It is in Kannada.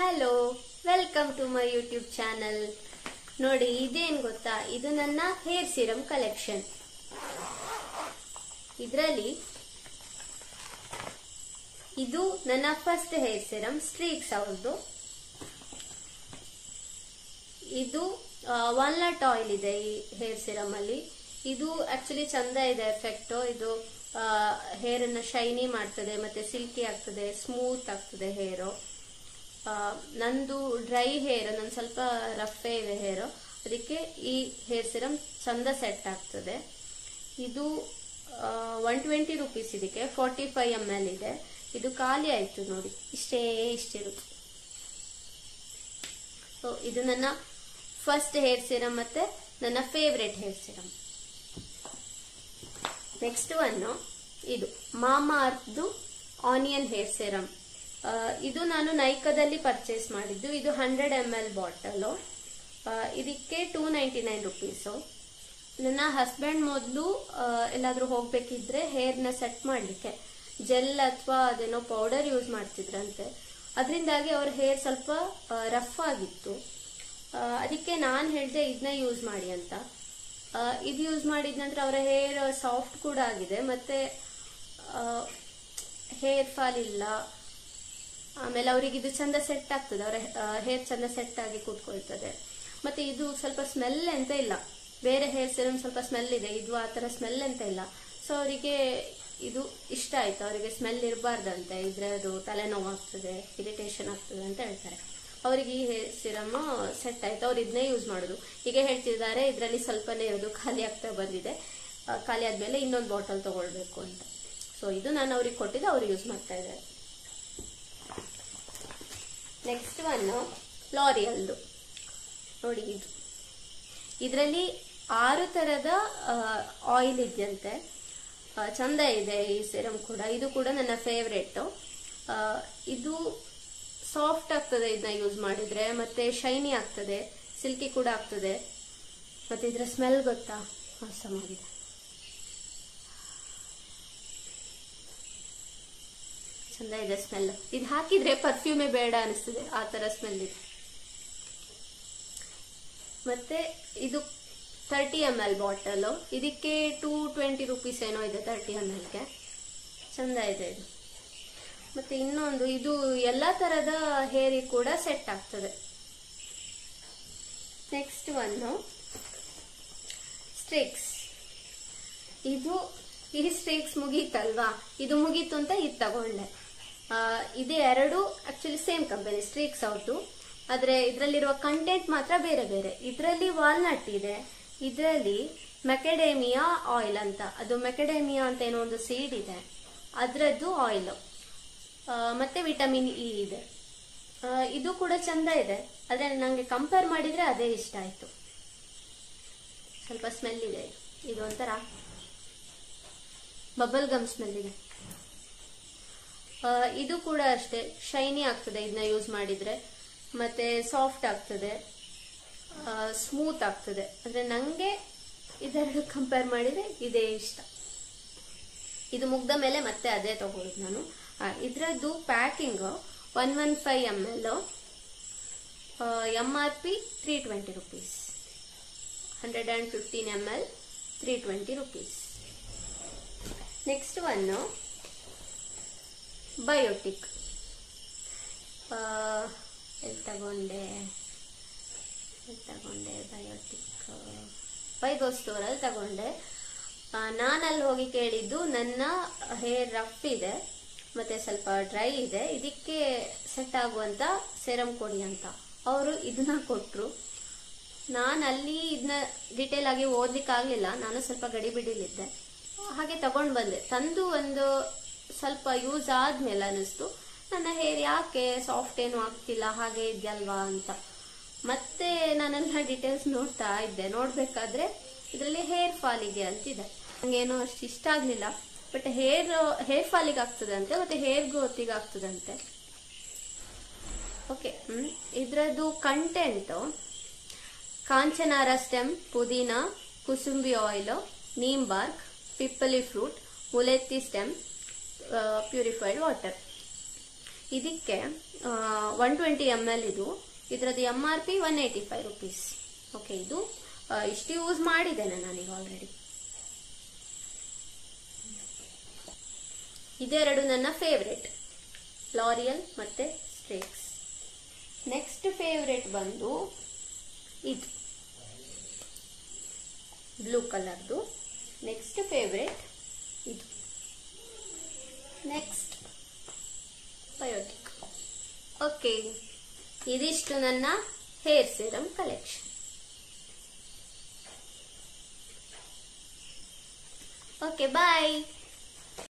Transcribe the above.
hello welcome to my YouTube channel ನೋಡಿ ಇದೇನ್ ಗೊತ್ತಾ ಇದು ನನ್ನ ಹೇರ್ ಸಿರಮ್ ಕಲೆಕ್ಷನ್ ಇದರಲ್ಲಿ ಇದು ನನ್ನ ಫಸ್ಟ್ ಹೇರ್ ಸಿರಮ್ ಸ್ಟ್ರೀಕ್ಸ್ ಅವ್ರದ್ದು ಇದು ವಾಲ್ನಟ್ ಆಯಿಲ್ ಇದೆ ಈ ಹೇರ್ ಸಿರಮ್ ಅಲ್ಲಿ ಇದು ಆಕ್ಚುಲಿ ಚಂದ ಇದೆ ಎಫೆಕ್ಟ್ ಇದು ಹೇರ್ ಅನ್ನ ಶೈನಿ ಮಾಡ್ತದೆ ಮತ್ತೆ ಸಿಲ್ಕಿ ಆಗ್ತದೆ ಸ್ಮೂತ್ ಆಗ್ತದೆ ಹೇರು ನಂದು ಡ್ರೈ ಹೇರ್ ನನ್ ಸ್ವಲ್ಪ ರಫೇ ಇದೆ ಹೇರ್ ಅದಕ್ಕೆ ಈ ಹೇರ್ ಸಿರಮ್ ಚಂದ ಸೆಟ್ ಆಗ್ತದೆ ಇದು ಒನ್ ಟ್ವೆಂಟಿ ರುಪೀಸ್ ಇದಕ್ಕೆ ಫಾರ್ಟಿ ಫೈವ್ ಎಮ್ ಎಲ್ ಇದೆ ಇದು ಖಾಲಿ ಆಯ್ತು ನೋಡಿ ಇಷ್ಟೇ ಇಷ್ಟಿರುತ್ತೆ ಸೊ ಇದು ನನ್ನ ಫಸ್ಟ್ ಹೇರ್ ಸಿರಮ್ ಮತ್ತೆ ನನ್ನ favourite hair serum next one ಇದು ಮಾಮಾ ಅರ್ತ್ದು ಆನಿಯನ್ ಹೇರ್ ಸಿರಮ್ ಇದು ನಾನು ನೈಕದಲ್ಲಿ ಪರ್ಚೇಸ್ ಮಾಡಿದ್ದು ಇದು ಹಂಡ್ರೆಡ್ ಎಮ್ ಎಲ್ ಬಾಟಲ್ ಇದಕ್ಕೆ ಟೂ ನೈಂಟಿ ನೈನ್ ರುಪೀಸು ನನ್ನ ಹಸ್ಬೆಂಡ್ ಮೊದಲು ಎಲ್ಲಾದ್ರೂ ಹೋಗ್ಬೇಕಿದ್ರೆ ಹೇರ್ನ ಸೆಟ್ ಮಾಡ್ಲಿಕ್ಕೆ ಜೆಲ್ ಅಥವಾ ಅದೇನೋ ಪೌಡರ್ ಯೂಸ್ ಮಾಡ್ತಿದ್ರಂತೆ ಅದರಿಂದಾಗಿ ಅವ್ರ ಹೇರ್ ಸ್ವಲ್ಪ ರಫ್ ಆಗಿತ್ತು ಅದಕ್ಕೆ ನಾನು ಹೇಳಿದೆ ಇದನ್ನ ಯೂಸ್ ಮಾಡಿ ಅಂತ ಇದು ಯೂಸ್ ಮಾಡಿದ ನಂತರ ಅವರ ಹೇರ್ ಸಾಫ್ಟ್ ಕೂಡ ಆಗಿದೆ ಮತ್ತೆ ಹೇರ್ ಫಾಲ್ ಇಲ್ಲ ಆಮೇಲೆ ಅವರಿಗೆ ಇದು ಚಂದ ಸೆಟ್ ಆಗ್ತದೆ ಅವರ ಹೇರ್ ಚಂದ ಸೆಟ್ ಆಗಿ ಕೂತ್ಕೊಳ್ತದೆ ಮತ್ತೆ ಇದು ಸ್ವಲ್ಪ ಸ್ಮೆಲ್ ಅಂತ ಇಲ್ಲ ಬೇರೆ ಹೇರ್ ಸಿರಮ್ ಸ್ವಲ್ಪ ಸ್ಮೆಲ್ ಇದೆ ಇದು ಆ ತರ ಸ್ಮೆಲ್ ಅಂತ ಇಲ್ಲ ಸೊ ಅವರಿಗೆ ಇದು ಇಷ್ಟ ಆಯ್ತು ಅವರಿಗೆ ಸ್ಮೆಲ್ ಇರಬಾರ್ದಂತೆ ಇದ್ರೆ ಅದು ತಲೆನೋವು ಆಗ್ತದೆ ಇರಿಟೇಷನ್ ಆಗ್ತದೆ ಅಂತ ಹೇಳ್ತಾರೆ ಅವರಿಗೆ ಈ ಹೇರ್ ಸಿರಮ್ ಸೆಟ್ ಆಯ್ತು ಅವ್ರು ಇದನ್ನೇ ಯೂಸ್ ಮಾಡೋದು ಈಗ ಹೇಳ್ತಿದ್ದಾರೆ ಇದರಲ್ಲಿ ಸ್ವಲ್ಪನೇ ಇರೋದು ಖಾಲಿ ಆಗ್ತಾ ಬಂದಿದೆ ಖಾಲಿ ಆದ್ಮೇಲೆ ಇನ್ನೊಂದು ಬಾಟಲ್ ತಗೊಳ್ಬೇಕು ಅಂತ ಸೊ ಇದು ನಾನು ಅವ್ರಿಗೆ ಕೊಟ್ಟಿದ್ದು ಅವ್ರು ಯೂಸ್ ಮಾಡ್ತಾ ಇದ್ದಾರೆ ನೆಕ್ಸ್ಟ್ ಒನ್ ಲಾರಿಯಲ್ದು ನೋಡಿ ಇದು ಇದರಲ್ಲಿ ಆರು ತರದ ಆಯಿಲ್ ಇದೆಯಂತೆ ಚಂದ ಇದೆ ಈ ಸಿರಮ್ ಕೂಡ ಇದು ಕೂಡ ನನ್ನ ಫೇವ್ರೇಟ್ ಇದು ಸಾಫ್ಟ್ ಆಗ್ತದೆ ಇದನ್ನ ಯೂಸ್ ಮಾಡಿದ್ರೆ ಮತ್ತೆ ಶೈನಿ ಆಗ್ತದೆ ಸಿಲ್ಕಿ ಕೂಡ ಆಗ್ತದೆ ಮತ್ತೆ ಇದರ ಸ್ಮೆಲ್ ಗೊತ್ತಾ ಆಗಿದೆ ಚಂದ ಇದೆ ಸ್ಮೆಲ್ ಇದು ಹಾಕಿದ್ರೆ ಪರ್ಫ್ಯೂಮೇ ಬೇಡ ಅನಿಸ್ತದೆ ಆ ತರ ಸ್ಮೆಲ್ ಇದೆ ಮತ್ತೆ ಇದು ತರ್ಟಿ ಎಮ್ ಎಲ್ ಬಾಟಲ್ ಇದಕ್ಕೆ ಟೂ ಟ್ವೆಂಟಿ ರುಪೀಸ್ ಏನೋ ಇದೆ ತರ್ಟಿ ಎಮ್ ಎಲ್ಗೆ ಚಂದ ಇದೆ ಇದು ಮತ್ತೆ ಇನ್ನೊಂದು ಇದು ಎಲ್ಲಾ ತರದ ಹೇರಿ ಕೂಡ ಸೆಟ್ ಆಗ್ತದೆ ನೆಕ್ಸ್ಟ್ ಒನ್ ಸ್ಟ್ರಿಕ್ಸ್ ಇದು ಈ ಸ್ಟ್ರಿಕ್ಸ್ ಮುಗೀತಲ್ವಾ ಇದು ಮುಗೀತು ಅಂತ ಇದು ತಗೊಂಡೆ ಇದು ಎರಡು ಆಕ್ಚುಲಿ ಸೇಮ್ ಕಂಪನಿ ಸ್ಟ್ರಿಕ್ಸ್ ಅವ್ರದ್ದು ಆದ್ರೆ ಇದರಲ್ಲಿರುವ ಕಂಟೆಂಟ್ ಮಾತ್ರ ಬೇರೆ ಬೇರೆ ಇದರಲ್ಲಿ ವಾಲ್ನಟ್ ಇದೆ ಇದರಲ್ಲಿ ಮೆಕೆಡೇಮಿಯಾ ಆಯಿಲ್ ಅಂತ ಅದು ಮೆಕೆಡೇಮಿಯಾ ಅಂತ ಏನೋ ಒಂದು ಸೀಡ್ ಇದೆ ಅದರದ್ದು ಆಯಿಲ್ ಮತ್ತೆ ವಿಟಮಿನ್ ಇ ಇದೆ ಇದು ಕೂಡ ಚಂದ ಇದೆ ಆದ್ರೆ ನಂಗೆ ಕಂಪೇರ್ ಮಾಡಿದ್ರೆ ಅದೇ ಇಷ್ಟ ಆಯ್ತು ಸ್ವಲ್ಪ ಸ್ಮೆಲ್ ಇದೆ ಇದು ಒಂಥರ ಬಬಲ್ ಗಮ್ ಸ್ಮೆಲ್ ಇದೆ ಇದು ಕೂಡ ಅಷ್ಟೇ ಶೈನಿ ಆಗ್ತದೆ ಇದನ್ನ ಯೂಸ್ ಮಾಡಿದ್ರೆ ಮತ್ತೆ ಸಾಫ್ಟ್ ಆಗ್ತದೆ ಸ್ಮೂತ್ ಆಗ್ತದೆ ಅಂದ್ರೆ ನಂಗೆ ಇದೆರಡು ಕಂಪೇರ್ ಮಾಡಿದ್ರೆ ಇದೇ ಇಷ್ಟ ಇದು ಮುಗ್ದ ಮೇಲೆ ಮತ್ತೆ ಅದೇ ತಗೊಳ್ಳೋದು ನಾನು ಇದರದ್ದು packing one one five M L M R P three twenty rupees hundred and fifteen M L three twenty rupees next one Biotique ಎಲ್ಲಿ ತಗೊಂಡೆ ಎಲ್ಲಿ ತಗೊಂಡೆ ಬಯೋಟಿಕ್ ವೈಭವ್ ಸ್ಟೋರಲ್ಲಿ ತಗೊಂಡೆ ನಾನಲ್ಲಿ ಹೋಗಿ ಕೇಳಿದ್ದು ನನ್ನ ಹೇರ್ ರಫ್ ಇದೆ ಮತ್ತೆ ಸ್ವಲ್ಪ ಡ್ರೈ ಇದೆ ಇದಕ್ಕೆ ಸೆಟ್ ಆಗುವಂತ ಸೆರಮ್ ಕೊಡಿ ಅಂತ ಅವರು ಇದನ್ನ ಕೊಟ್ರು ನಾನು ಅಲ್ಲಿ ಇದನ್ನ ಡೀಟೇಲ್ ಆಗಿ ಓದ್ಲಿಕ್ಕೆ ಆಗ್ಲಿಲ್ಲ ನಾನು ಸ್ವಲ್ಪ ಗಡಿ ಬಿಡಿಲಿದ್ದೆ ಹಾಗೆ ತಗೊಂಡ್ ಬಂದೆ ತಂದು ಒಂದು ಸ್ವಲ್ಪ ಯೂಸ್ ಆದ್ಮೇಲೆ ಅನಿಸ್ತು ನನ್ನ ಹೇರ್ ಯಾಕೆ ಸಾಫ್ಟ್ ಏನು ಆಗ್ತಿಲ್ಲ ಹಾಗೆ ಇದೆಯಲ್ವಾ ಅಂತ ಮತ್ತೆ ನಾನೆಲ್ಲ ಡೀಟೇಲ್ಸ್ ನೋಡ್ತಾ ಇದ್ದೆ ನೋಡ್ಬೇಕಾದ್ರೆ ಇದರಲ್ಲಿ ಹೇರ್ ಫಾಲ್ ಇದೆ ಅಂತಿದೆ ನಂಗೇನೋ ಅಷ್ಟು ಇಷ್ಟ ಆಗ್ಲಿಲ್ಲ ಬಟ್ ಹೇರ್ ಹೇರ್ ಫಾಲಿಗೆ ಆಗ್ತದಂತೆ ಮತ್ತೆ ಹೇರ್ ಗ್ರೋತಿಗೆ ಆಗ್ತದಂತೆ ಓಕೆ ಹ್ಮ್ ಇದ್ರದ್ದು ಕಂಟೆಂಟ್ ಕಾಂಚನಾರ ಸ್ಟೆಮ್ ಪುದೀನ ಕುಸುಂಬಿ ಆಯಿಲ್ ನೀಮ್ ಬಾರ್ಕ್ ಪಿಪ್ಪಲಿ ಫ್ರೂಟ್ ಮುಲೆತ್ತಿ ಸ್ಟೆಮ್ ಪ್ಯೂರಿಫೈಡ್ ವಾಟರ್ ಇದಕ್ಕೆ ಒನ್ ಟ್ವೆಂಟಿ ಎಮ್ ಎಲ್ ಇದು ಇದರದ್ದು M R P one eighty five rupees okay ಇದು ಆ, ಇಷ್ಟು ಯೂಸ್ ಮಾಡಿದ್ದೇನೆ ನಾನೀಗ ಆಲ್ರೆಡಿ ಇದೆರಡು ನನ್ನ ಫೇವ್ರೆಟ್ ಲಾರಿಯಲ್ ಮತ್ತೆ ಸ್ಟ್ರೇಕ್ಸ್ ನೆಕ್ಸ್ಟ್ ಫೇವ್ರೆಟ್ ಬಂದು ಇದು ಬ್ಲೂ ಕಲರ್ದು ನೆಕ್ಸ್ಟ್ ಫೇವ್ರೆಟ್ ಇದು ನೆಕ್ಸ್ಟ್ ಬಯೋಟಿಕ್ ಓಕೆ ಇದಿಷ್ಟು ನನ್ನ ಹೇರ್ ಸೀರಮ್ ಕಲೆಕ್ಷನ್ ಓಕೆ ಬಾಯ್